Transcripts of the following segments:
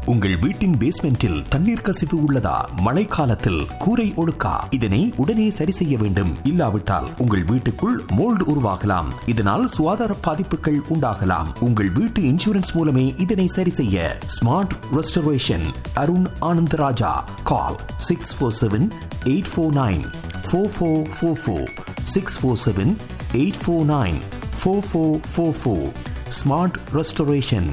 உங்கள் வீட்டின் பேஸ்மெண்டில் தண்ணீர் கசிவு உள்ளதா மழைக்காலத்தில் கூரை ஒழுக்கா இதனை உடனே சரி செய்ய வேண்டும் இல்லாவிட்டால் உங்கள் வீட்டுக்குள் மோல்டு உருவாகலாம் இதனால் சுகாதார பாதிப்புகள் உண்டாகலாம் உங்கள் வீட்டு இன்சூரன்ஸ் மூலமே இதனை சரி செய்ய smart restoration Arun Anandaraja call six four seven eight four nine four four four four six four seven eight four nine four four four four smart restoration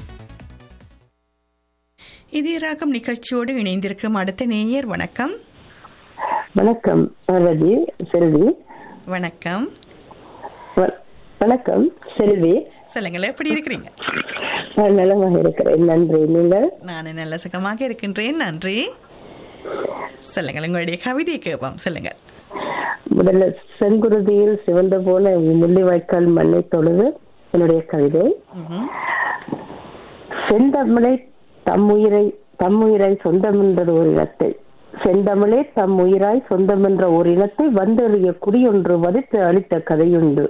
இதய ராகம் நிகழ்ச்சியோடு இணைந்திருக்கும் அடுத்த நேயர் வணக்கம் வணக்கம் பார்வதி செல்வி வணக்கம் வ- வணக்கம் செல்வி சொல்லுங்கள் எப்படி இருக்கிறீங்க நான் நலமாக இருக்கிறேன் நன்றி நீங்கள் நான் நல்ல சுகமாக இருக்கின்றேன் நன்றி சொல்லுங்கள் உங்களுடைய கவிதையை கேட்போம் சொல்லுங்கள் முதல்ல செங்குருதியில் சிவந்த போல முள்ளிவாய்க்கால் மண்ணை தொழுது என்னுடைய கவிதை ம்ஹும். செந்தமிழை தம்முயிரை தம்முயிரை சொந்தமென்றது ஒரு இனத்தை செந்தமிழே தம் உயிராய் சொந்தமென்ற ஒரு இனத்தை வந்தெறிய குடியொன்று வதித்து அளித்த கதையுண்டு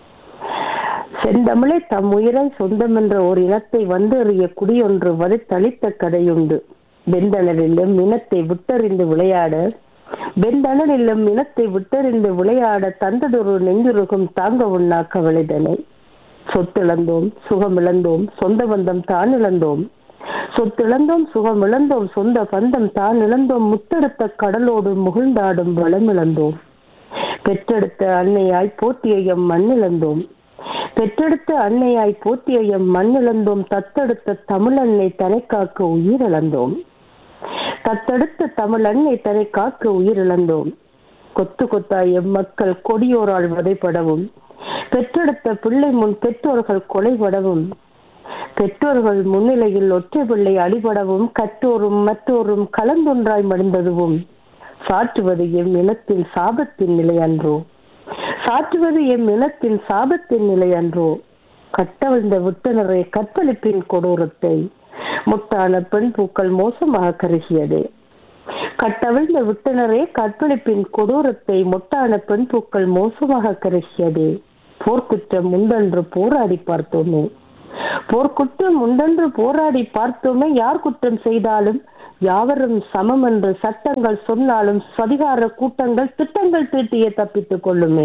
செந்தமிழே தம் உயிராய் சொந்தமென்ற ஒரு இனத்தை வந்தெறிய குடியொன்று வதித்தளித்த கதையுண்டு வெந்தணலிலும் இனத்தை விட்டறிந்து விளையாட வெந்தணலிலும் இனத்தை விட்டறிந்து விளையாட தந்ததொரு நெஞ்சுருகும் தாங்க உண்ணா கவலைதனை சொத்திழந்தோம் சுகமிழந்தோம் சொந்த பந்தம் தான் இழந்தோம் சொத்திழந்தோம் சுகம் இழந்தோம் சொந்த பந்தம் தான் இழந்தோம் முத்தெடுத்த கடலோடு முகிழ்ந்தாடும் வளம் இழந்தோம் பெற்றெடுத்த அன்னையாய் போற்றிய எம் மண்ணிழந்தோம் பெற்றெடுத்த அன்னையாய் போற்றிய எம் மண்ணிழந்தோம் தத்தெடுத்த தமிழன்னை தனை காக்க உயிரிழந்தோம் தத்தெடுத்த தமிழ் அன்னை தன்னை காக்க உயிரிழந்தோம் கொத்து கொத்தாய் எம்மக்கள் கொடியோரால் வதைப்படவும் பெற்றெடுத்த பிள்ளை முன் பெற்றோர்கள் கொலைபடவும் பெற்றோர்கள் முன்னிலையில் ஒற்றை பிள்ளை அடிபடவும் கற்றோரும் மற்றோரும் கலந்தொன்றாய் மடிந்ததுவும் சாற்றுவது எம் இனத்தின் சாபத்தின் நிலை அன்றோ சாற்றுவது எம் இனத்தின் சாபத்தின் நிலை அன்றோ கட்டவிழ்ந்த விட்டனரை கற்பழிப்பின் கொடூரத்தை முட்டான பெண் பூக்கள் மோசமாக கருகியது கட்டவிழ்ந்த விட்டனரே கற்பழிப்பின் கொடூரத்தை முட்டான பெண் பூக்கள் மோசமாக கருகியது போர்க்குற்றம் உண்டென்று போராடி பார்த்தோமே போர்க்குற்றம் உண்டென்று போராடி பார்த்தோமே யார் குற்றம் செய்தாலும் யாவரும் சமம் என்று சட்டங்கள் சொன்னாலும் சதிகார கூட்டங்கள் திட்டங்கள் தீட்டியே தப்பித்துக் கொள்ளுமே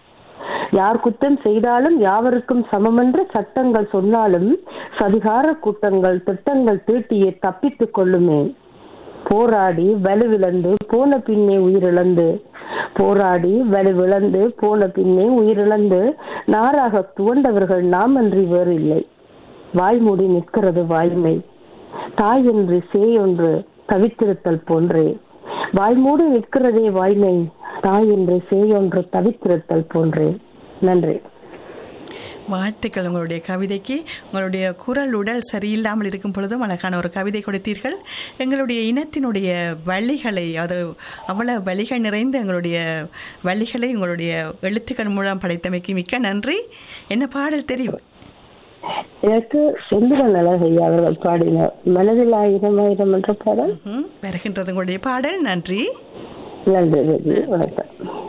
யார் குற்றம் செய்தாலும் யாவருக்கும் சமமென்று சட்டங்கள் சொன்னாலும் சதிகார கூட்டங்கள் திட்டங்கள் தீட்டியே தப்பித்துக் கொள்ளுமே போராடி வலுவிழந்து போன பின்னே உயிரிழந்து போராடி வலுவிழந்து போன பின்னே உயிரிழந்து நாராக துவண்டவர்கள் நாம் அன்றி வேறு இல்லை வாய்மூடி நிற்கிறது வாய்மை தாய் என்று சேயொன்று தவித்திருத்தல் போன்றே வாய்மூடி நிற்கிறதே வாய்மை தாய் என்று சேயொன்று தவித்திருத்தல் போன்றே நன்றி வாழ்த்துக்கள் உங்களுடைய கவிதைக்கு உங்களுடைய குரல் உடல் சரியில்லாமல் இருக்கும் பொழுதும் அழகான ஒரு கவிதை கொடுத்தீர்கள் எங்களுடைய இனத்தினுடைய வழிகளை அது அவ்வளவு வழிகள் நிறைந்த எங்களுடைய வழிகளை உங்களுடைய எழுத்துக்கள் மூலம் படைத்தமைக்கு மிக்க நன்றி என்ன பாடல் தெரியும் எனக்கு செந்திரன் அழகையா அவர்கள் பாடினார் மனதில் ஆயிரம் ஆயிரம் என்ற பாடல் ம்ஹும். வருகின்றது உங்களுடைய பாடல் நன்றி நன்றி ரவி. வணக்கம்